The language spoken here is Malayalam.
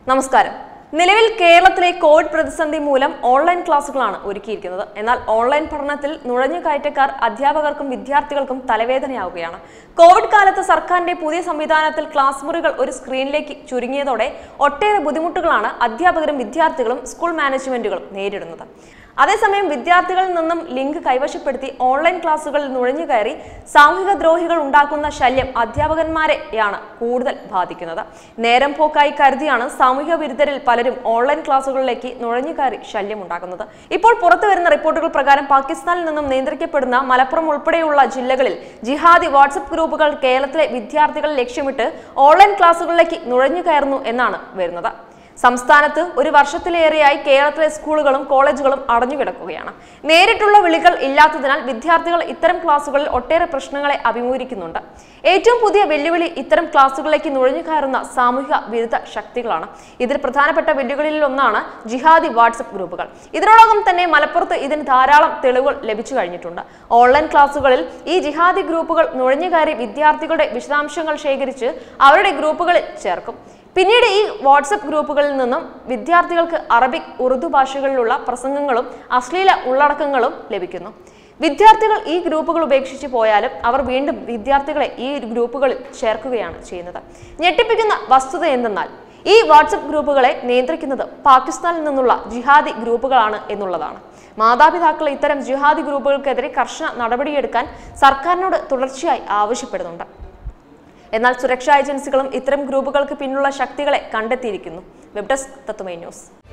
നമസ്കാരം നിലവിൽ കേരളത്തിലെ കോവിഡ് പ്രതിസന്ധി മൂലം ഓൺലൈൻ ക്ലാസുകളാണ് ഒരുക്കിയിരിക്കുന്നത് എന്നാൽ ഓൺലൈൻ പഠനത്തിൽ നുഴഞ്ഞുകയറ്റക്കാർ അധ്യാപകർക്കും വിദ്യാർത്ഥികൾക്കും തലവേദനയാവുകയാണ് കോവിഡ് കാലത്ത് സർക്കാരിന്റെ പുതിയ സംവിധാനത്തിൽ ക്ലാസ് മുറികൾ ഒരു സ്ക്രീനിലേക്ക് ചുരുങ്ങിയതോടെ ഒട്ടേറെ ബുദ്ധിമുട്ടുകളാണ് അധ്യാപകരും വിദ്യാർത്ഥികളും സ്കൂൾ മാനേജ്മെന്റുകളും നേരിടുന്നത് അതേസമയം വിദ്യാർത്ഥികളിൽ നിന്നും ലിങ്ക് കൈവശപ്പെടുത്തി ഓൺലൈൻ ക്ലാസുകളിൽ നുഴഞ്ഞു കയറി സാമൂഹിക ദ്രോഹികൾ ഉണ്ടാക്കുന്ന ശല്യം അധ്യാപകന്മാരെയാണ് കൂടുതൽ ബാധിക്കുന്നത് നേരം പോക്കായി കരുതിയാണ് സാമൂഹിക വിരുദ്ധരിൽ പലരും ഓൺലൈൻ ക്ലാസുകളിലേക്ക് നുഴഞ്ഞു കയറി ശല്യം ഉണ്ടാക്കുന്നത് ഇപ്പോൾ പുറത്തു വരുന്ന റിപ്പോർട്ടുകൾ പ്രകാരം പാകിസ്ഥാനിൽ നിന്നും നിയന്ത്രിക്കപ്പെടുന്ന മലപ്പുറം ഉൾപ്പെടെയുള്ള ജില്ലകളിൽ ജിഹാദി വാട്സപ്പ് ഗ്രൂപ്പുകൾ കേരളത്തിലെ വിദ്യാർത്ഥികളെ ലക്ഷ്യമിട്ട് ഓൺലൈൻ ക്ലാസുകളിലേക്ക് നുഴഞ്ഞു കയറുന്നു എന്നാണ് വരുന്നത് സംസ്ഥാനത്ത് ഒരു വർഷത്തിലേറെയായി കേരളത്തിലെ സ്കൂളുകളും കോളേജുകളും അടഞ്ഞുകിടക്കുകയാണ് നേരിട്ടുള്ള വിളികൾ ഇല്ലാത്തതിനാൽ വിദ്യാർത്ഥികൾ ഇത്തരം ക്ലാസുകളിൽ ഒട്ടേറെ പ്രശ്നങ്ങളെ അഭിമുഖീകരിക്കുന്നുണ്ട് ഏറ്റവും പുതിയ വെല്ലുവിളി ഇത്തരം ക്ലാസുകളിലേക്ക് നുഴഞ്ഞു കയറുന്ന സാമൂഹിക വിരുദ്ധ ശക്തികളാണ് ഇതിൽ പ്രധാനപ്പെട്ട വെല്ലുവിളിയിൽ ഒന്നാണ് ജിഹാദി വാട്സപ്പ് ഗ്രൂപ്പുകൾ ഇതിനോടകം തന്നെ മലപ്പുറത്ത് ഇതിന് ധാരാളം തെളിവുകൾ ലഭിച്ചു കഴിഞ്ഞിട്ടുണ്ട് ഓൺലൈൻ ക്ലാസുകളിൽ ഈ ജിഹാദി ഗ്രൂപ്പുകൾ നുഴഞ്ഞു കയറി വിദ്യാർത്ഥികളുടെ വിശദാംശങ്ങൾ ശേഖരിച്ച് അവരുടെ ഗ്രൂപ്പുകളിൽ ചേർക്കും പിന്നീട് ഈ വാട്സപ്പ് ഗ്രൂപ്പുകളിൽ നിന്നും വിദ്യാർത്ഥികൾക്ക് അറബിക് ഉറുദു ഭാഷകളിലുള്ള പ്രസംഗങ്ങളും അശ്ലീല ഉള്ളടക്കങ്ങളും ലഭിക്കുന്നു വിദ്യാർത്ഥികൾ ഈ ഗ്രൂപ്പുകൾ ഉപേക്ഷിച്ച് പോയാലും അവർ വീണ്ടും വിദ്യാർത്ഥികളെ ഈ ഗ്രൂപ്പുകളിൽ ചേർക്കുകയാണ് ചെയ്യുന്നത് ഞെട്ടിപ്പിക്കുന്ന വസ്തുത എന്തെന്നാൽ ഈ വാട്സപ്പ് ഗ്രൂപ്പുകളെ നിയന്ത്രിക്കുന്നത് പാകിസ്ഥാനിൽ നിന്നുള്ള ജിഹാദി ഗ്രൂപ്പുകളാണ് എന്നുള്ളതാണ് മാതാപിതാക്കൾ ഇത്തരം ജിഹാദി ഗ്രൂപ്പുകൾക്കെതിരെ കർശന നടപടിയെടുക്കാൻ സർക്കാരിനോട് തുടർച്ചയായി ആവശ്യപ്പെടുന്നുണ്ട് എന്നാൽ സുരക്ഷാ ഏജൻസികളും ഇത്തരം ഗ്രൂപ്പുകൾക്ക് പിന്നിലുള്ള ശക്തികളെ കണ്ടെത്തിയിരിക്കുന്നു വെബ് ഡെസ്ക് തത്തുമൈ ന്യൂസ്